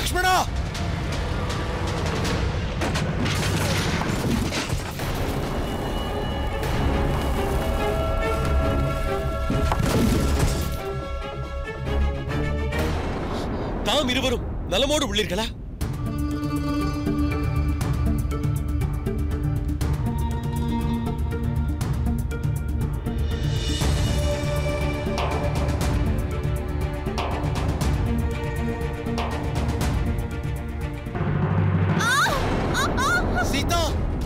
லக்ஷ்மணா தாம் இருவரும் நலமோடு உள்ளீர்களா சீதா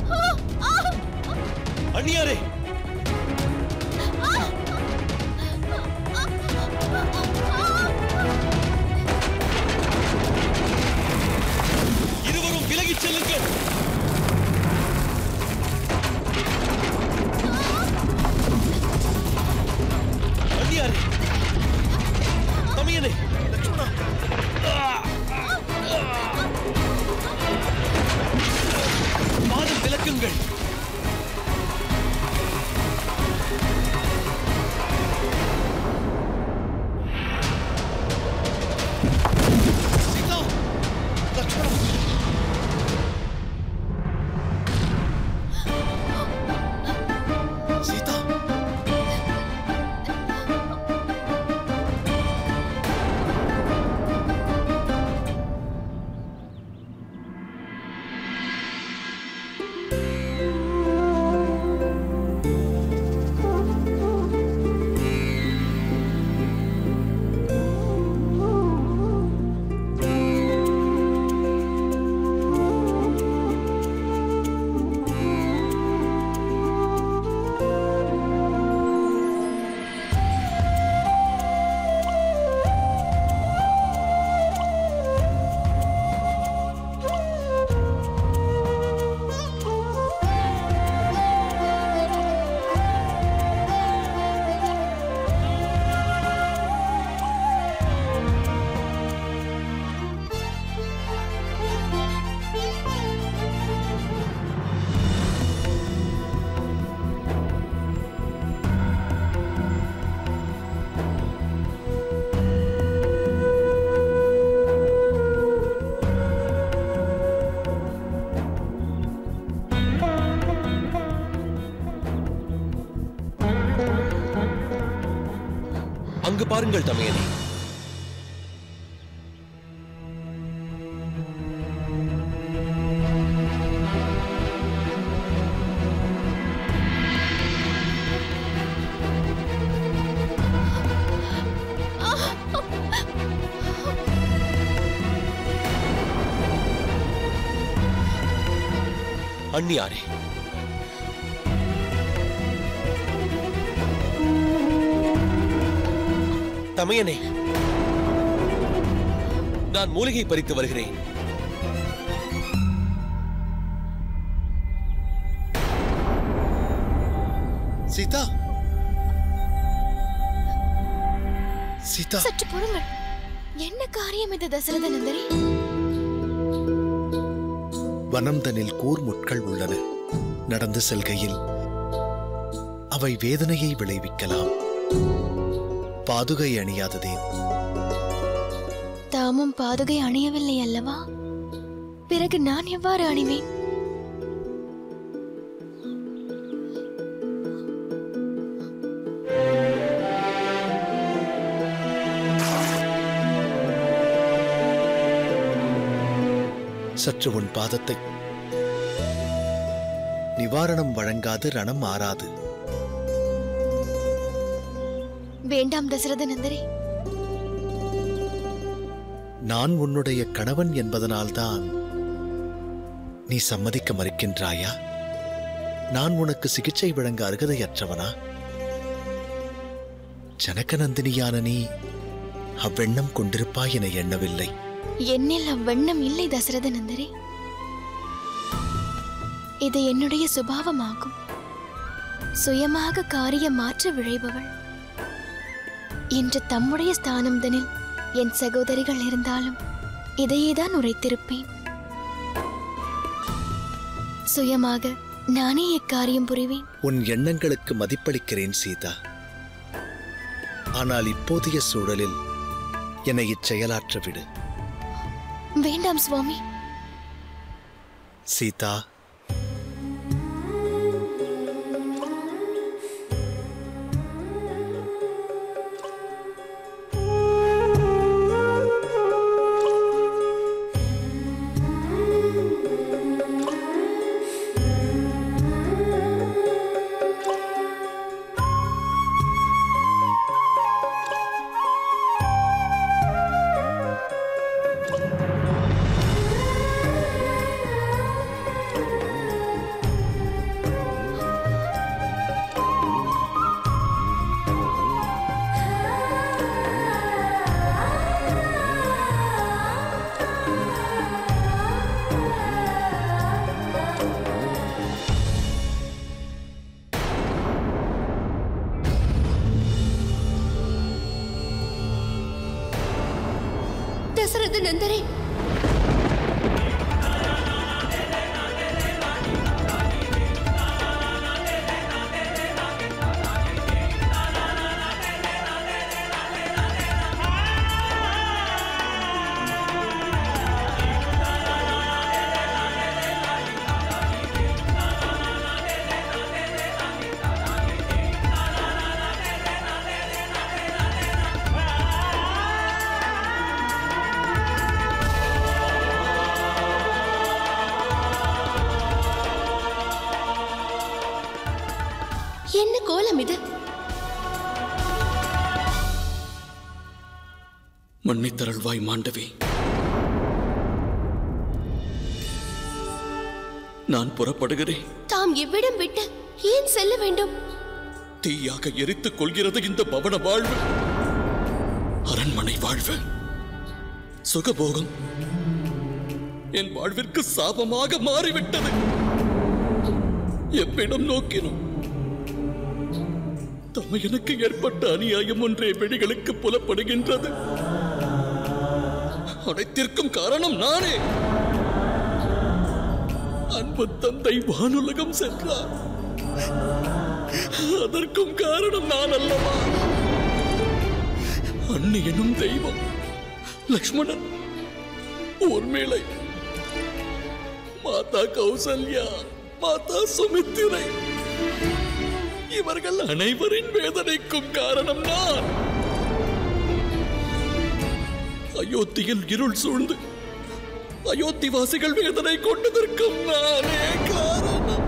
அண்ணியாரே இருவரும் விலகிச் செல்லுங்கள் அண்ணியாரே தமையனே லக்ஷ்மணா பாதம் விலக்குங்கள் சீதா லக்ஷ்மணா சீதா அங்கு பாருங்கள் தமையனே அண்ணியாரே தமையனே நான் மூலிகை பறித்து வருகிறேன் சீதா சீதா சற்று பொறுங்கள் என்ன காரியம் இது தசரத நந்தரி வனம் தனில் கூர் முட்கள் உள்ளன நடந்து செல்கையில் அவை வேதனையை விளைவிக்கலாம் பாதுகை அணியாததேன் தாமும் பாதுகை அணியவில்லை அல்லவா பிறகு நான் எவ்வாறு அணிவேன் சற்று உன் பாதத்தை நிவாரணம் வழங்காது ரணம் ஆறாது வேண்டாம் தசரத நந்தரி நான் உன்னுடைய கணவன் என்பதனால்தான் நீ சம்மதிக்க மறுக்கின்றாயா நான் உனக்கு சிகிச்சை வழங்க அருகதையற்றவனா ஜனகநந்தினியான நீ அவ்வெண்ணம் கொண்டிருப்பாய் என எண்ணவில்லை என்னில் அவ்வண்ணம் இல்லை தசரத நந்தரி இது என்னுடைய சுபாவமாகும் சுயமாக காரிய மாற்ற விழைபவள் இன்று தம்முடைய ஸ்தானம்தனில் என் சகோதரிகள் இருந்தாலும் இதையேதான் உரைத்திருப்பேன் சுயமாக நானே இக்காரியம் புரிவேன் உன் எண்ணங்களுக்கு மதிப்பளிக்கிறேன் சீதா ஆனால் இப்போதைய சூழலில் என்னை இச்செயலாற்ற விடு வேண்டாம் சுவாமி சீதா தசரத நந்தரே என்ன கோலம் இது மன்னித்தருள்வாய் மாண்டவி நான் புறப்படுகிறேன் தாம் இவ்விடம் விட்டு ஏன் செல்ல வேண்டும் தீயாக எரித்துக் கொள்கிறது இந்த பவன வாழ்வு அரண்மனை வாழ்வு சுகபோகம் என் வாழ்விற்கு சாபமாக மாறிவிட்டது எவ்விடம் நோக்கினோம் தமையனுக்கு ஏற்பட்ட அநியாயம் ஒன்றே வெடிகளுக்கு புலப்படுகின்றது அனைத்திற்கும் காரணம் நானே அன்பு தந்தை வானுலகம் சென்றார் அதற்கும் காரணம் நான் அல்லவா அன்னி எனும் தெய்வம் லக்ஷ்மணன் ஊர்மிளை மாதா கௌசல்யா மாதா சுமித்திரை இவர்கள் அனைவரின் வேதனைக்கும் காரணம் நான் அயோத்தியில் இருள் சூழ்ந்து அயோத்திவாசிகள் வேதனை கொண்டதற்கும் நானே காரணம்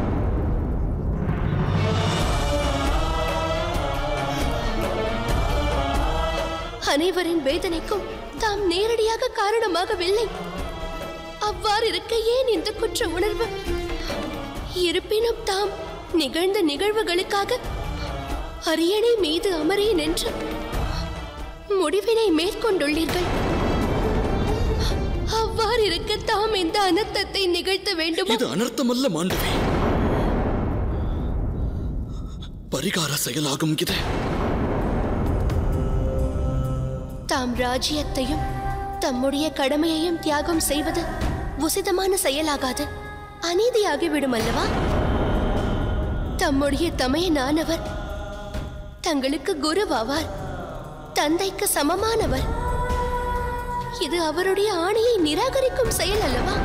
அனைவரின் வேதனைக்கும் தாம் நேரடியாக காரணமாகவில்லை அவ்வாறு இருக்க ஏன் இந்த குற்ற உணர்வு இருப்பினும் தாம் நிகழ்ந்த நிகழ்வுகளுக்காக அரியணை மீது அமரேன் என்று முடிவினை மேற்கொண்டுள்ளீர்கள் அவ்வாறு இருக்க தாம் இந்த அனர்த்தத்தை நிகழ்த்த வேண்டுமா இது அனர்த்தமல்ல மாண்டவி பரிகார செயலாகும் இது தாம் ராஜ்யத்தையும் தம்முடைய கடமையையும் தியாகம் செய்வது உசிதமான செயலாகாது அநீதியாகிவிடும் அல்லவா தம்முடைய தமையனானவர் தங்களுக்கு குருவாவார் தந்தைக்கு சமமானவர் இது அவருடைய ஆணையை நிராகரிக்கும் செயல் அல்லவா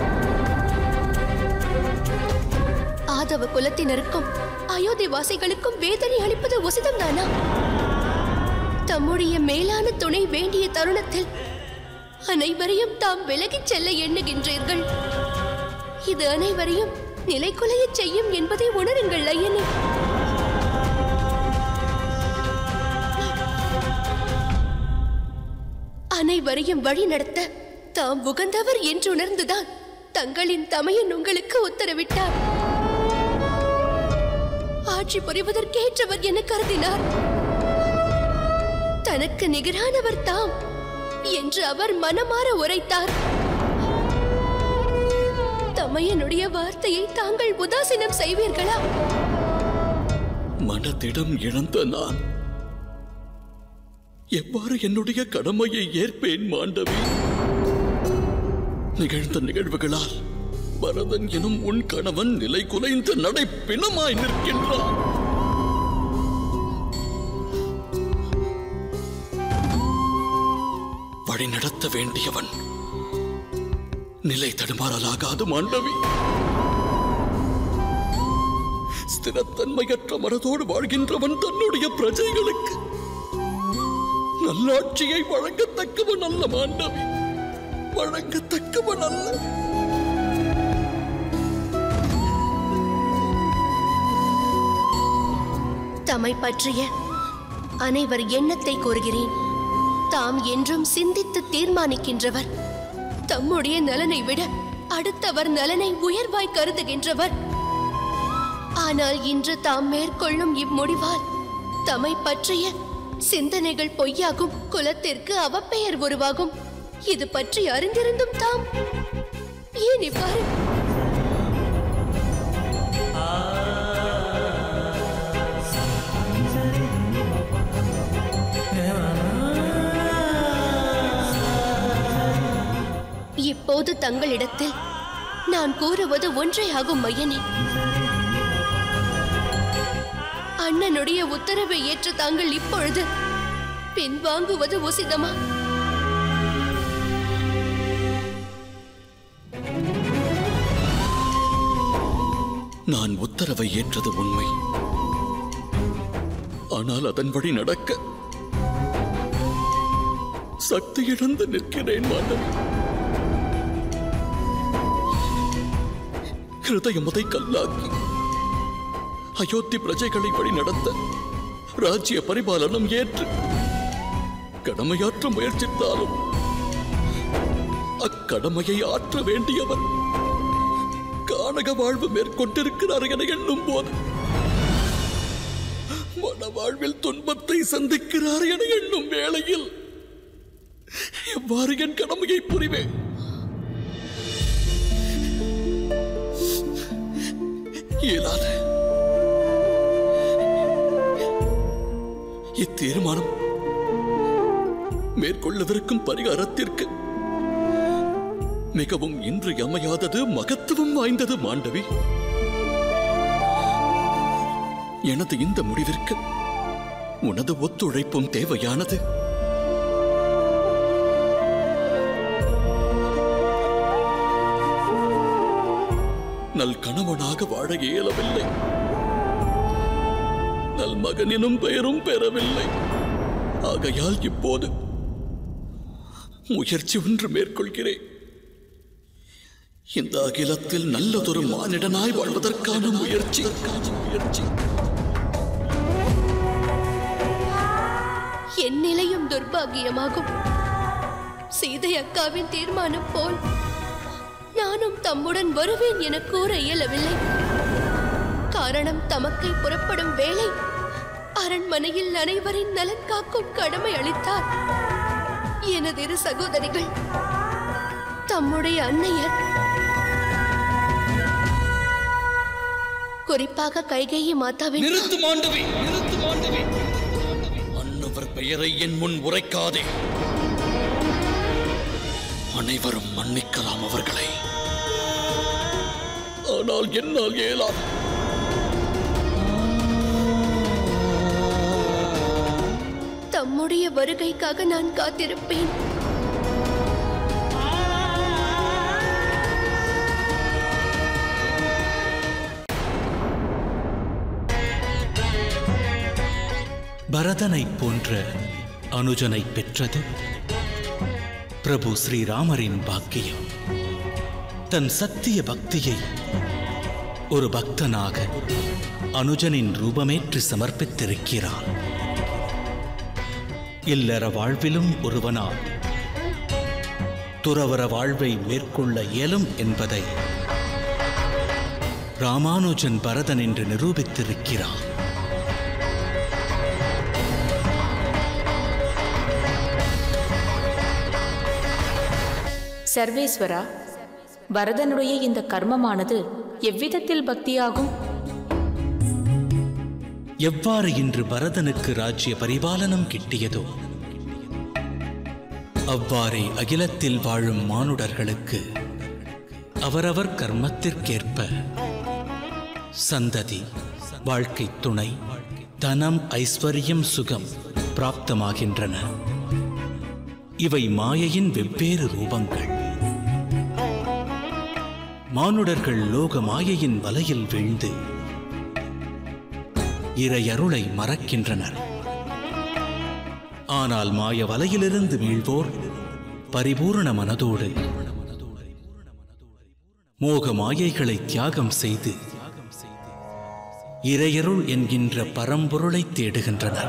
ஆதவ குலத்தினருக்கும் அயோத்திவாசிகளுக்கும் வேதனை அளிப்பது உசிதம்தானா தம்முடைய மேலான துணை வேண்டிய தருணத்தில் அனைவரையும் தாம் விலகிச் செல்ல எண்ணுகின்றீர்கள் இது அனைவரையும் நிலைக்குலையச் செய்யும் என்பதை உணருங்கள் ஐயனே அனைவரையும் வழி நடத்த தாம் உகந்தவர் என்று உணர்ந்துதான் தங்களின் தமையன் உங்களுக்கு உத்தரவிட்டார் ஆட்சி புரிவதற்கேற்றவர் என கருதினார் தனக்கு நிகரானவர் தாம் என்று அவர் மனமாற உரைத்தார் தமையனுடைய வார்த்தையை தாங்கள் உதாசீனம் செய்வீர்களா மனதிடம் இழந்த நான் எவ்வாறு என்னுடைய கடமையை ஏற்பேன் மாண்டவி நிகழ்ந்த நிகழ்வுகளால் பரதன் எனும் உன் கணவன் நிலை குலைந்த நடை பிணமாய் நிற்கின்றான் வழி நடத்த வேண்டியவன் நிலை தடுமாறலாகாது மாண்டவி ஸ்திரத்தன்மையற்ற மனதோடு வாழ்கின்றவன் தன்னுடைய பிரஜைகளுக்கு நல்லாட்சியை வழங்கத்தக்கவன் அல்ல மாண்டவி வழங்கத்தக்கவன் அல்ல தம்மை பற்றிய அனைவர் எண்ணத்தை கூறுகிறேன் தாம் என்றும் சிந்தித்து தீர்மானிக்கின்றவர் தம்முடைய நலனை விட அடுத்தவர் நலனை உயர்வாய் கருதுகின்றவர் ஆனால் இன்று தாம் மேற்கொள்ளும் இம்முடிவால் தம்மை பற்றிய சிந்தனைகள் பொய்யாகும் குலத்திற்கு அவப்பெயர் உருவாகும் இது பற்றி அறிந்திருந்தும் தாம் ஏன் இவ்வாறு இப்போது தங்களிடத்தில் நான் கூறுவது ஒன்றே ஆகும் மையனே அண்ணனுடைய உத்தரவை ஏற்று தாங்கள் இப்பொழுது பின்வாங்குவது உசிதமா நான் உத்தரவை ஏற்றது உண்மை ஆனால் அதன்படி நடக்க சக்தி இழந்து நிற்கிறேன் மாண்டவி ஹிருதயமதை கல்லாக்கி அயோத்தி பிரஜைகளை வழி நடத்த ராஜ்ய பரிபாலனம் ஏற்று கடமையாற்ற முயற்சித்தாலும் அக்கடமையை ஆற்ற வேண்டியவர் கானக வாழ்வு மேற்கொண்டிருக்கிறார் என எண்ணும் போது மன வாழ்வில் துன்பத்தை சந்திக்கிறார் என எண்ணும் வேளையில் எவ்வாறு என் கடமையை புரிவேன் இயலாது இத்தீர்மானம் மேற்கொள்ளவிருக்கும் பரிகாரத்திற்கு மிகவும் இன்றியமையாதது மகத்துவம் வாய்ந்தது மாண்டவி எனது இந்த முடிவிற்கு உனது ஒத்துழைப்பும் தேவையானது நல் கணவனாக வாழ இயலவில்லை நல் மகனினும் பெயரும் பெறவில்லை ஆகையால் இப்போது முயற்சி ஒன்று மேற்கொள்கிறேன் இந்த அகிலத்தில் நல்லதொரு மானிடனாய் வாழ்வதற்கான முயற்சி முயற்சி என் நிலையும் துர்பாகியமாகும் சீதை அக்காவின் தீர்மானம் போல் நானும் தம்முடன் வருவேன் என கூற இயலவில்லை காரணம் தமக்கை புறப்படும் வேளை அரண்மனையில் அனைவரின் நலன் காக்கும் கடமை அளித்தார் எனது இரு சகோதரிகள் தம்முடைய அன்னையர் குறிப்பாக கைகேயி மாதாவின் நிறுத்து மாண்டவி நிறுத்து மாண்டவி அன்னவர் பெயரை என் முன் உரைக்காதே அனைவரும் மன்னிக்கலாம் அவர்களை ஆனால் என்னால் இயலாது தம்முடைய வருகைக்காக நான் காத்திருப்பேன் பரதனைப் போன்ற அனுஜனை பெற்றது பிரபு ஸ்ரீராமரின் பாக்கியம் தன் சத்திய பக்தியை ஒரு பக்தனாக அனுஜனின் ரூபமேற்று சமர்ப்பித்திருக்கிறான் இல்லற வாழ்விலும் ஒருவனால் துறவற வாழ்வை மேற்கொள்ள இயலும் என்பதை ராமானுஜன் பரதன் என்று நிரூபித்திருக்கிறான் சர்வேஸ்வரா பரதனுடைய இந்த கர்மமானது எவ்விதத்தில் பக்தியாகும் எவ்வாறு இன்று பரதனுக்கு ராஜ்ய பரிபாலனம் கிட்டியதோ அவ்வாறே அகிலத்தில் வாழும் மானுடர்களுக்கு அவரவர் கர்மத்திற்கேற்ப சந்ததி வாழ்க்கை துணை தனம் ஐஸ்வர்யம் சுகம் பிராப்தமாகின்றன இவை மாயையின் வெவ்வேறு ரூபங்கள் மானுடர்கள் லோக மாயையின் வலையில் வீழ்ந்து இறையருளை மறக்கின்றனர் ஆனால் மாய வலையிலிருந்து வீழ்வோர் பரிபூரண மனதோடு மோக மாயைகளை தியாகம் செய்து இறையருள் என்கின்ற பரம்பொருளை தேடுகின்றனர்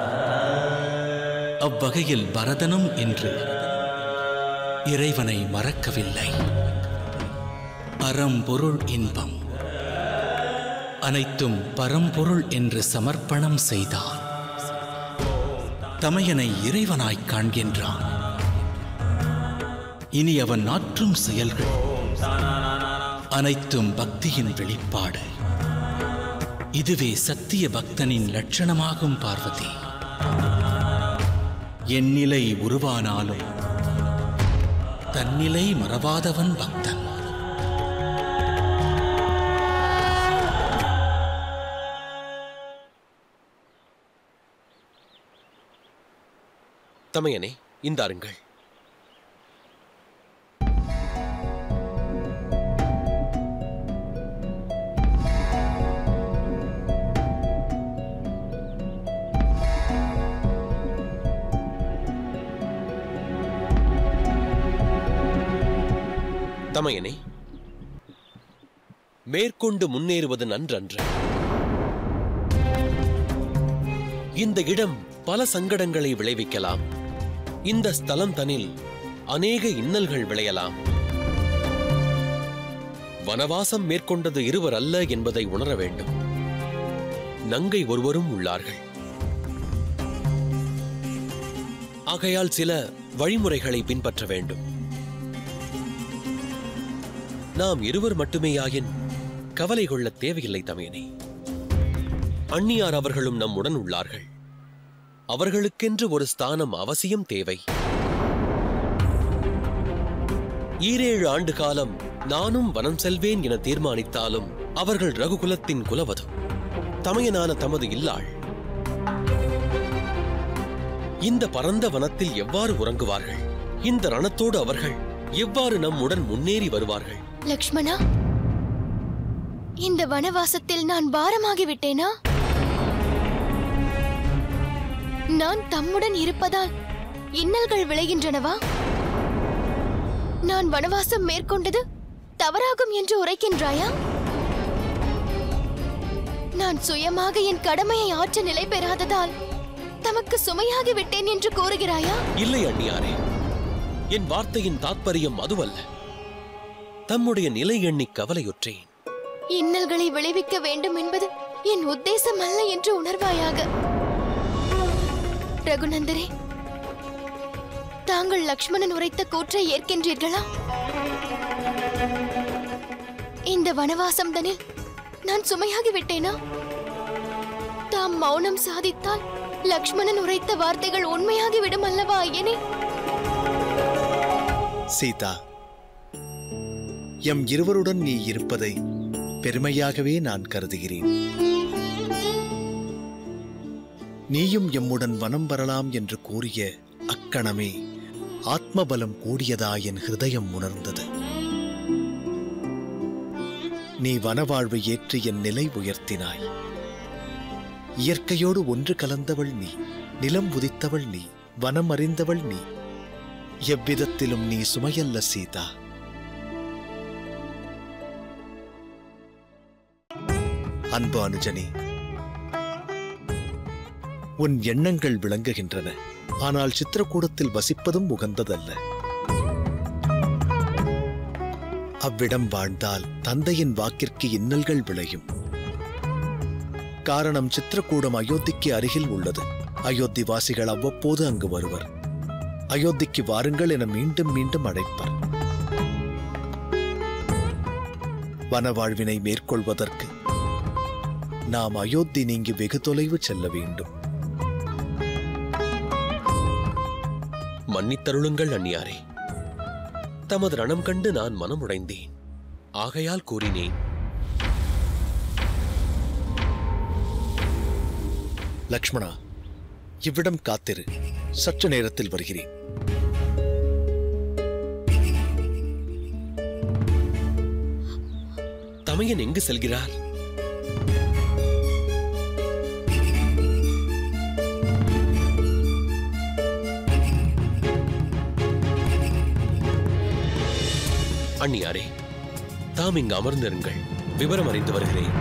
அவ்வகையில் பரதனும் என்று இறைவனை மறக்கவில்லை அறம்பொருள் இன்பம் அனைத்தும் பரம்பொருள் என்று சமர்ப்பணம் செய்தான் தமையனை இறைவனாய் காண்கின்றான் இனி அவன் ஆற்றும் செயல்கள் அனைத்தும் பக்தியின் வெளிப்பாடு இதுவே சத்திய பக்தனின் லட்சணமாகும் பார்வதி என் நிலை உருவானாலும் தன்னிலை மறவாதவன் பக்தன் தமையனே இந்தாருங்கள் தமையனே மேற்கொண்டு முன்னேறுவது நன்றன்று இந்த இடம் பல சங்கடங்களை விளைவிக்கலாம் இந்த ஸ்தலம் தனில் அநேக இன்னல்கள் விளையலாம் வனவாசம் மேற்கொண்டது இருவர் அல்ல என்பதை உணர வேண்டும் நங்கை ஒருவரும் உள்ளார்கள் ஆகையால் சில வழிமுறைகளை பின்பற்ற வேண்டும் நாம் இருவர் மட்டுமேயாயின் கவலை கொள்ள தேவையில்லை தமையனே அந்நியார் அவர்களும் நம்முடன் உள்ளார்கள் அவர்களுக்கென்று ஒரு ஸ்தானம் அவசியம் தேவை ஈரேழு ஆண்டு காலம் நானும் வனம் செல்வேன் என தீர்மானித்தாலும் அவர்கள் ரகுகுலத்தின் குலவது தமையனான தமது இல்லாள் இந்த பரந்த வனத்தில் எவ்வாறு உறங்குவார்கள் இந்த ரணத்தோடு அவர்கள் எவ்வாறு நம்முடன் முன்னேறி வருவார்கள் லக்ஷ்மணா இந்த வனவாசத்தில் நான் பாரமாகி விட்டேனா நான் தம்முடன் இருப்பதால் இன்னல்கள் விளைகின்றனவா நான் வனவாசம் மேற்கொண்டது தவறாகும் என்று உரைக்கின்றாயா நான் சுயமாக என் கடமையை ஆற்ற நிலை பெறாததால் தமக்கு சுமையாகி விட்டேன் என்று கூறுகிறாயா இல்லை அண்ணியாரே என் வார்த்தையின் தாத்பரியம் அதுவல்ல தம்முடைய நிலை எண்ணி கவலையுற்றேன் இன்னல்களை விளைவிக்க வேண்டும் என்பது என் உத்தேசம் அல்ல என்று உணர்வாயாக ரகுநந்தரே தாங்கள் லக்ஷ்மணன் உரைத்த கூற்றை ஏற்கின்றீர்களா இந்த வனவாசம் தனில் நான் சுமையாகி விட்டேனா தாம் மௌனம் சாதித்தால் லக்ஷ்மணன் உரைத்த வார்த்தைகள் உண்மையாகி விடும் அல்லவா ஐயனே சீதா எம் இருவருடன் நீ இருப்பதை பெருமையாகவே நான் கருதுகிறேன் நீயும் எம்முடன் வனம் வரலாம் என்று கூறிய அக்கணமே ஆத்மபலம் கூடியதா என் ஹிருதயம் உணர்ந்தது நீ வனவாழ்வை ஏற்று என் நிலை உயர்த்தினாய் இயற்கையோடு ஒன்று கலந்தவள் நீ நிலம் உதித்தவள் நீ வனம் அறிந்தவள் நீ எவ்விதத்திலும் நீ சுமையல்ல சீதா அன்பு அனுஜனி உன் எண்ணங்கள் விளங்குகின்றன ஆனால் சித்திரக்கூடத்தில் வசிப்பதும் உகந்ததல்ல அவ்விடம் வாழ்ந்தால் தந்தையின் வாக்கிற்கு இன்னல்கள் விளையும் காரணம் சித்திரக்கூடம் அயோத்திக்கு அருகில் உள்ளது அயோத்தி வாசிகள் அவ்வப்போது அங்கு வருவர் அயோத்திக்கு வாருங்கள் என மீண்டும் மீண்டும் அழைப்பர் வனவாழ்வினை மேற்கொள்வதற்கு நாம் அயோத்தி நீங்கி வெகு தொலைவு செல்ல வேண்டும் மன்னித்தருளுங்கள் அந்நியாரே தமது ரணம் கண்டு நான் மனமுடைந்தேன் ஆகையால் கூறினேன் லக்ஷ்மணா இவ்விடம் காத்திரு சற்று நேரத்தில் வருகிறேன் தமையன் எங்கு செல்கிறார் அண்ணியாரே தாம் இங்கு அமர்ந்திருங்கள் விவரம் அறிந்து வருகிறேன்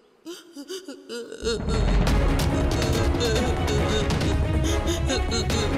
ஆ